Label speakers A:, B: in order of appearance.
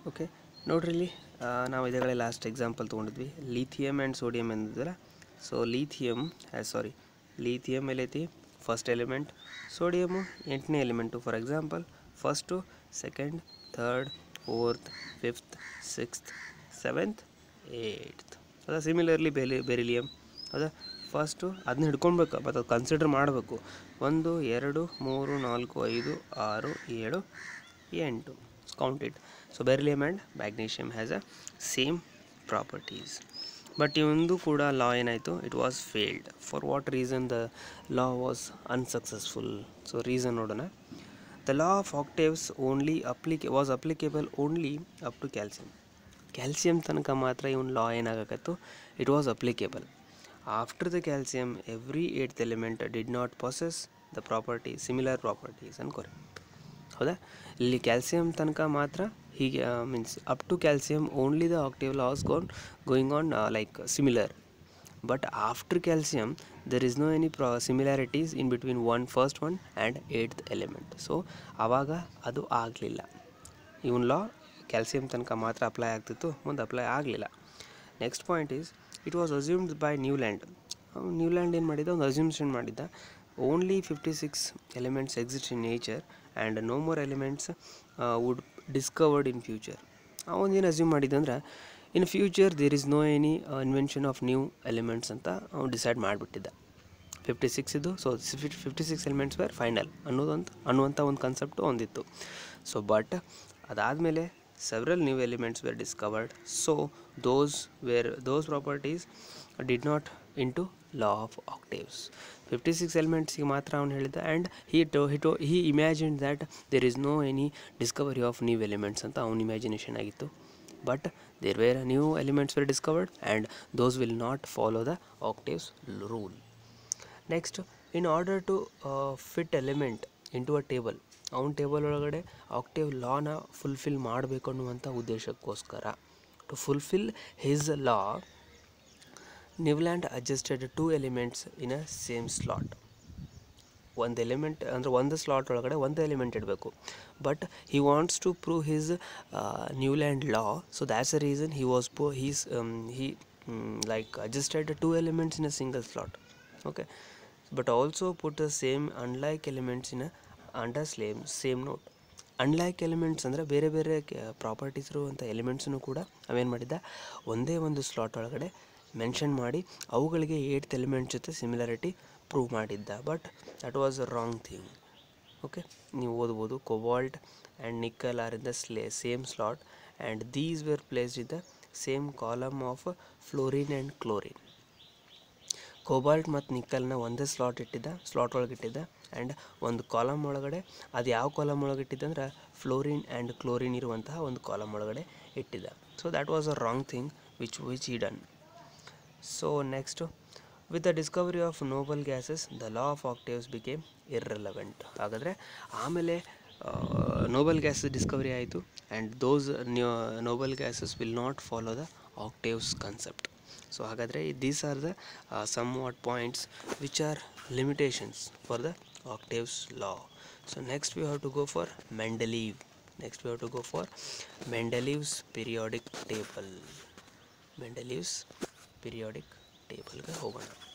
A: okay ನೋಡ್ರಿ ಇಲ್ಲಿ ಆ, ನಾವು ಇದಗಳೇ ಲಾಸ್ಟ್ ಎಕ್ಸಾಂಪಲ್ ತೊಗೊಂಡಿದ್ವಿ ಲೀಥಿಯಮ್ ಆ್ಯಂಡ್ ಸೋಡಿಯಂ ಎಂದಿದ್ದಲ್ಲ ಸೊ ಲೀಥಿಯಮ್ ಸಾರಿ ಲೀಥಿಯಮ್ ಎಲ್ಲೈತಿ ಫಸ್ಟ್ ಎಲಿಮೆಂಟ್ ಸೋಡಿಯಮು ಎಂಟನೇ element for example first second third fourth fifth sixth seventh eighth ಅದ ಸಿಮಿಲರ್ಲಿ ಬೆಲಿ ಬೆರಿಲಿಯಮ್ ಅದ ಫಸ್ಟು ಅದನ್ನ ಹಿಡ್ಕೊಳ್ಬೇಕು ಮತ್ತು ಅದು ಕನ್ಸಿಡರ್ ಮಾಡಬೇಕು ಒಂದು ಎರಡು ಮೂರು ನಾಲ್ಕು ಐದು ಆರು ಏಳು ಎಂಟು count it so beryllium and magnesium has a same properties but ಇವೊಂದು ಕೂಡ ಲಾ ಏನಾಯಿತು it was failed for what reason the law was unsuccessful so reason ನೋಡೋಣ the law of octaves only ಅಪ್ಲಿಕೆ was applicable only up to calcium calcium ತನಕ ಮಾತ್ರ even law ಏನಾಗಕತ್ತು it was applicable after the calcium every eighth element did not possess the property similar properties ಅನ್ಕೋರಿ ಹೌದಾ ಇಲ್ಲಿ calcium ತನಕ ಮಾತ್ರ ಹೀಗೆ means up to calcium only the octave laws gone going on like similar but after calcium there is no any ಪ್ರಾ similarities in between one first one and eighth element so ಆವಾಗ ಅದು ಆಗಲಿಲ್ಲ ಇವನ್ ಲಾ calcium ತನಕ ಮಾತ್ರ apply ಆಗ್ತಿತ್ತು ಮುಂದೆ apply ಆಗಲಿಲ್ಲ next point is it was assumed by Newland Newland ಏನು ಮಾಡಿದ್ದ ಒಂದು ಅಸ್ಯೂಮ್ಷನ್ ಮಾಡಿದ್ದ only fifty six elements exist in nature and no more elements would discovered in future ಅವನೇನು ಅಸ್ಯೂಮ್ ಮಾಡಿದ್ದಂದ್ರೆ in future there is no any invention of new elements ಅಂತ ಅವ್ನು decide ಮಾಡಿಬಿಟ್ಟಿದ್ದ fifty six ಇದು so fifty six elements were final ಅನ್ನೋದೊಂದು ಅನ್ನುವಂಥ ಒಂದು concept ಒಂದಿತ್ತು ಸೊ ಬಟ್ ಅದಾದಮೇಲೆ several new elements were discovered so those were those properties did not in to law of octaves fifty six ಎಲಿಮೆಂಟ್ಸಿಗೆ ಮಾತ್ರ ಅವ್ನು ಹೇಳಿದ್ದ and he thought he thought he imagine that there is no any discovery of new elements ಅಂತ ಅವ್ನ imagination ಆಗಿತ್ತು but there were new elements were discovered and those will not follow the octaves rule next in order to fit element into a table ಅವನ table ಒಳಗಡೆ octave ಲಾನ fulfil ಮಾಡಬೇಕು ಅನ್ನುವಂಥ ಉದ್ದೇಶಕ್ಕೋಸ್ಕರ to fulfil his law Newland adjusted two elements in a same slot ಒಂದು element ಅಂದರೆ ಒಂದು slot ಒಳಗಡೆ ಒಂದು ಎಲಿಮೆಂಟ್ ಇಡಬೇಕು but he wants to prove his Newland law so that's a reason he was ಪೋ ಹೀಸ್ he like adjusted two elements in a single slot okay but also put the same unlike elements in under ಸ್ಲೇಮ್ same note unlike elements ಅಂದರೆ ಬೇರೆ ಬೇರೆ properties ಇರುವಂಥ ಎಲಿಮೆಂಟ್ಸನ್ನು ಕೂಡ ಅವೇನು ಮಾಡಿದ್ದ ಒಂದೇ ಒಂದು ಸ್ಲಾಟ್ ಒಳಗಡೆ ಮೆನ್ಷನ್ ಮಾಡಿ ಅವುಗಳಿಗೆ ಏಟ್ತ್ ಎಲಿಮೆಂಟ್ ಜೊತೆ ಸಿಮಿಲಾರಿಟಿ ಪ್ರೂವ್ ಮಾಡಿದ್ದ but that was a wrong thing okay ನೀವು ಓದ್ಬೋದು cobalt and nickel are in the ಸ್ಲೇ same slot and these were placed in the same column of fluorine and chlorine cobalt ಮತ್ತು ನಿಕ್ಕಲ್ನ ಒಂದೇ slot ಇಟ್ಟಿದ್ದ slot ಒಳಗೆ ಇಟ್ಟಿದ್ದ ಆ್ಯಂಡ್ ಒಂದು ಕಾಲಮ್ ಒಳಗಡೆ ಅದು ಯಾವ ಕಾಲಮ್ ಒಳಗೆ ಇಟ್ಟಿದ್ದಂದ್ರೆ ಫ್ಲೋರಿನ್ ಆ್ಯಂಡ್ ಕ್ಲೋರಿನ್ ಇರುವಂತಹ ಒಂದು ಕಾಲಮ್ ಒಳಗಡೆ ಇಟ್ಟಿದ್ದ so that was a wrong thing which which ಈ done so next with the discovery of noble gases the law of octaves became irrelevant ಹಾಗಾದರೆ ಆಮೇಲೆ ನೋಬಲ್ ಗ್ಯಾಸ್ ಡಿಸ್ಕವರಿ ಆಯಿತು and those noble gases will not follow the octaves concept so ಹಾಗಾದರೆ these are the some what points which are limitations for the octaves law so next we have to go for Mendeleev next we have to go for Mendeleev's periodic table Mendeleev's periodic ಟೇಬಲ್ಗೆ ಹೋಗೋಣ